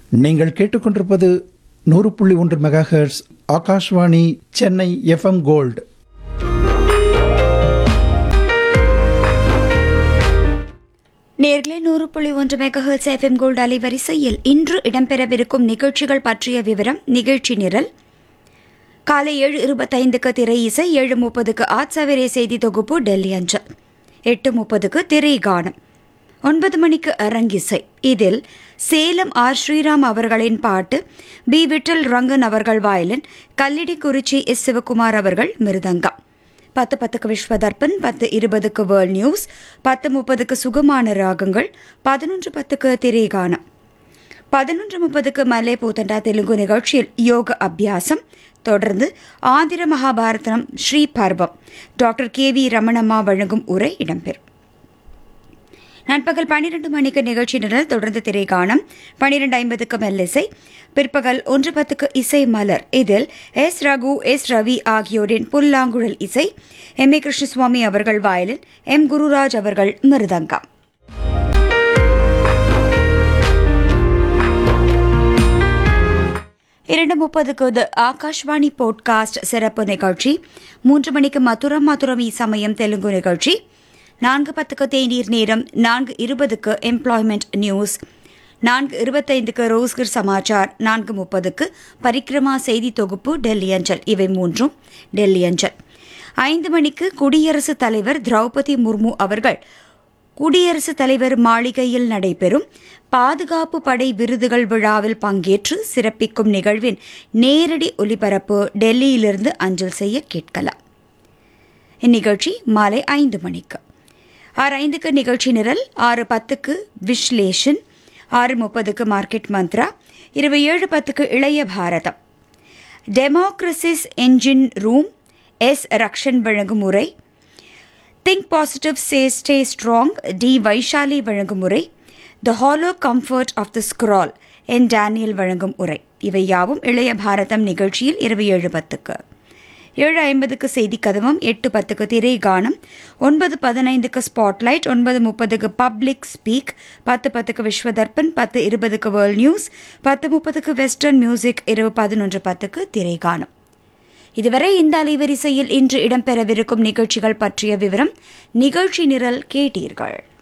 நீங்கள் கேட்டுக்கொண்டிருப்பது நூறு புள்ளி ஒன்று mega hertz Akashvani Chennai FM gold நேர்களே நூறு புள்ளி ஒன்று மெகஹெர்ட்ஸ் எஃப்எம் கோல்டு அலைவரிசையில் இன்று இடம்பெறவிருக்கும் நிகழ்ச்சிகள் பற்றிய விவரம் நிகழ்ச்சி நிரல் காலை ஏழு இருபத்தைந்துக்கு திரை இசை ஏழு முப்பதுக்கு ஆட்சவரே செய்தி தொகுப்பு டெல்லி அஞ்சல் எட்டு முப்பதுக்கு திரை கானம் ஒன்பது மணிக்கு அரங்கிசை இதில் சேலம் ஆர் ஸ்ரீராம் அவர்களின் பாட்டு பி விட்டல் ரங்கன் அவர்கள் வயலின் கல்லிடிக்குறிச்சி எஸ் சிவகுமார் அவர்கள் மிருதங்கம் பத்து பத்துக்கு விஸ்வதர்பன் பத்து இருபதுக்கு வேர்ல்ட் நியூஸ் பத்து முப்பதுக்கு சுகமான ராகங்கள் பதினொன்று பத்துக்கு திரைகானம் பதினொன்று முப்பதுக்கு மல்லே பூத்தண்டா தெலுங்கு நிகழ்ச்சியில் யோக அபியாசம் தொடர்ந்து ஆந்திர மகாபாரதம் ஸ்ரீ பர்வம் டாக்டர் கே வி ரமணம்மா வழங்கும் உரை இடம்பெறும் நண்பகல் பன்னிரண்டு மணிக்கு நிகழ்ச்சி நிரல் தொடர்ந்து திரைகாணம் பன்னிரண்டு ஐம்பதுக்கு மெல்லிசை பிற்பகல் ஒன்று பத்துக்கு இசை மலர் இதில் எஸ் ரகு எஸ் ரவி ஆகியோரின் புல்லாங்குழல் இசை எம் ஏ கிருஷ்ணசுவாமி அவர்கள் வயலின் எம் குருராஜ் அவர்கள் மிருதங்கம் இரண்டு முப்பதுக்கு த ஆகாஷ்வாணி போட்காஸ்ட் சிறப்பு நிகழ்ச்சி மூன்று மணிக்கு மதுரம் மதுரம் சமயம் தெலுங்கு நிகழ்ச்சி நான்கு பத்துக்கு தேநீர் நேரம் நான்கு இருபதுக்கு எம்ப்ளாய்மெண்ட் நியூஸ் நான்கு இருபத்தைந்துக்கு ரோஸ்கர் சமாச்சார் நான்கு முப்பதுக்கு பரிக்ரமா செய்தி தொகுப்பு டெல்லி அஞ்சல் இவை மூன்றும் டெல்லி அஞ்சல் ஐந்து மணிக்கு குடியரசுத் தலைவர் திரௌபதி முர்மு அவர்கள் குடியரசுத் தலைவர் மாளிகையில் நடைபெறும் பாதுகாப்பு படை விருதுகள் விழாவில் பங்கேற்று சிறப்பிக்கும் நிகழ்வின் நேரடி ஒலிபரப்பு டெல்லியிலிருந்து அஞ்சல் செய்ய கேட்கலாம் இந்நிகழ்ச்சி மாலை ஐந்து மணிக்கு ஆறு ஐந்துக்கு நிகழ்ச்சி நிரல் ஆறு பத்துக்கு விஸ்லேஷன் ஆறு முப்பதுக்கு மார்க்கெட் மந்த்ரா இருபது ஏழு பத்துக்கு இளைய Bharatam democracy's engine room S Rakshan வழங்கும் உரை think positive say stay strong T Vaishali வழங்கும் உரை the hollow comfort of the scroll N Daniel வழங்கும் உரை இவை யாவும் இளைய பாரதம் நிகழ்ச்சியில் இருபது ஏழு பத்துக்கு ஏழு ஐம்பதுக்கு செய்தி கதவம் எட்டு பத்துக்கு திரை கானம் ஒன்பது பதினைந்துக்கு ஸ்பாட்லைட் ஒன்பது முப்பதுக்கு பப்ளிக் ஸ்பீக் பத்து பத்துக்கு விஸ்வதர்பன் பத்து இருபதுக்கு வேர்ல்ட் நியூஸ் பத்து முப்பதுக்கு வெஸ்டர்ன் மியூசிக் இரவு பதினொன்று பத்துக்கு திரை கானம் இதுவரை இந்த அலைவரிசையில் இன்று இடம்பெறவிருக்கும் நிகழ்ச்சிகள் பற்றிய விவரம் நிகழ்ச்சி நிரல் கேட்டீர்கள்